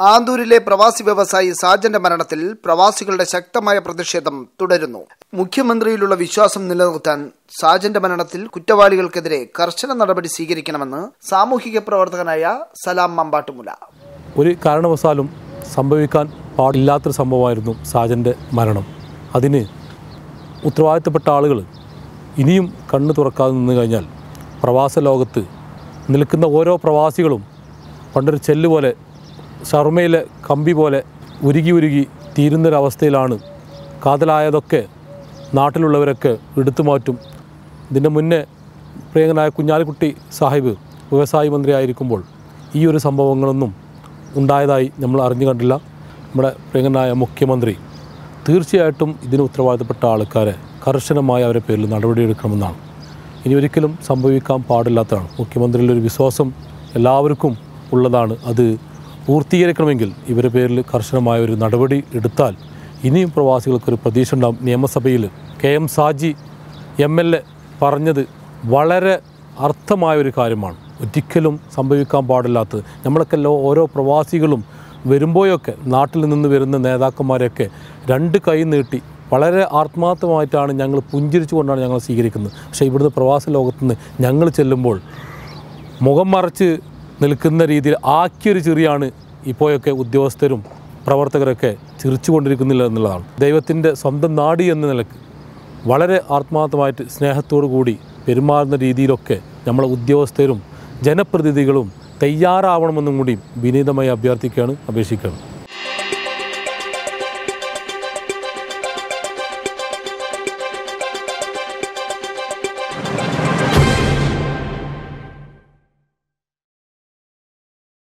ആന്തൂരിലെ പ്രവാസി വ്യവസായി സാജന്റെ മരണത്തിൽ പ്രവാസികളുടെ ശക്തമായ പ്രതിഷേധം തുടരുന്നു മുഖ്യമന്ത്രിയിലുള്ള വിശ്വാസം നിലനിർത്താൻ സാജന്റെ മരണത്തിൽ കുറ്റവാളികൾക്കെതിരെ കർശന നടപടി സ്വീകരിക്കണമെന്ന് സാമൂഹിക പ്രവർത്തകനായ സലാം മമ്പാട്ടുമുല ഒരു കാരണവശാലും സംഭവിക്കാൻ പാടില്ലാത്തൊരു സംഭവമായിരുന്നു സാജൻ്റെ മരണം അതിന് ഉത്തരവാദിത്തപ്പെട്ട ആളുകൾ ഇനിയും കണ്ണു തുറക്കാതെ നിന്ന് കഴിഞ്ഞാൽ പ്രവാസ ലോകത്ത് നിൽക്കുന്ന ഓരോ പ്രവാസികളും പണ്ടൊരു ചെല്ല് പോലെ ഷർമയിലെ കമ്പി പോലെ ഉരുകി ഉരുകി തീരുന്നൊരവസ്ഥയിലാണ് കാതലായതൊക്കെ നാട്ടിലുള്ളവരൊക്കെ എടുത്തു മാറ്റും ഇതിൻ്റെ മുന്നേ പ്രിയങ്കനായ കുഞ്ഞാലിക്കുട്ടി സാഹിബ് വ്യവസായ മന്ത്രിയായിരിക്കുമ്പോൾ ഈ ഒരു സംഭവങ്ങളൊന്നും ഉണ്ടായതായി നമ്മൾ അറിഞ്ഞു കണ്ടില്ല നമ്മുടെ പ്രിയങ്കനായ മുഖ്യമന്ത്രി തീർച്ചയായിട്ടും ഇതിന് ഉത്തരവാദിത്തപ്പെട്ട ആൾക്കാരെ കർശനമായ അവരുടെ പേരിൽ നടപടിയെടുക്കണമെന്നാണ് ഇനി ഒരിക്കലും സംഭവിക്കാൻ പാടില്ലാത്തതാണ് മുഖ്യമന്ത്രിയുടെ ഒരു വിശ്വാസം എല്ലാവർക്കും ഉള്ളതാണ് അത് പൂർത്തീകരിക്കണമെങ്കിൽ ഇവരുടെ പേരിൽ കർശനമായ ഒരു നടപടി എടുത്താൽ ഇനിയും പ്രവാസികൾക്കൊരു പ്രതീക്ഷ ഉണ്ടാകും നിയമസഭയിൽ K M Saji M L A പറഞ്ഞത് വളരെ അർത്ഥമായ ഒരു കാര്യമാണ് ഒരിക്കലും സംഭവിക്കാൻ പാടില്ലാത്തത് നമ്മളൊക്കെ ലോ- ഓരോ പ്രവാസികളും വരുമ്പോഴൊക്കെ നാട്ടിൽ നിന്ന് വരുന്ന നേതാക്കന്മാരെയൊക്കെ രണ്ട് കൈ നീട്ടി വളരെ ആത്മാർത്ഥമായിട്ടാണ് ഞങ്ങൾ പുഞ്ചിരിച്ചുകൊണ്ടാണ് ഞങ്ങൾ സ്വീകരിക്കുന്നത് പക്ഷേ ഇവിടുന്ന് പ്രവാസ ലോകത്ത് നിന്ന് ഞങ്ങൾ ചെല്ലുമ്പോൾ മുഖം മറച്ച് നിൽക്കുന്ന രീതിയിൽ ആക്കിയൊരു ചിറിയാണ് ഇപ്പോഴൊക്കെ ഉദ്യോഗസ്ഥരും പ്രവർത്തകരൊക്കെ ചിരിച്ചുകൊണ്ടിരിക്കുന്നില്ല എന്നുള്ളതാണ് ദൈവത്തിൻ്റെ സ്വന്തം നാടി എന്ന നിലക്ക് വളരെ ആത്മാർത്ഥമായിട്ട് സ്നേഹത്തോടു കൂടി പെരുമാറുന്ന രീതിയിലൊക്കെ നമ്മളെ ഉദ്യോഗസ്ഥരും ജനപ്രതിനിധികളും തയ്യാറാവണമെന്നും കൂടി വിനീതമായി അഭ്യർത്ഥിക്കുകയാണ് അപേക്ഷിക്കുകയാണ്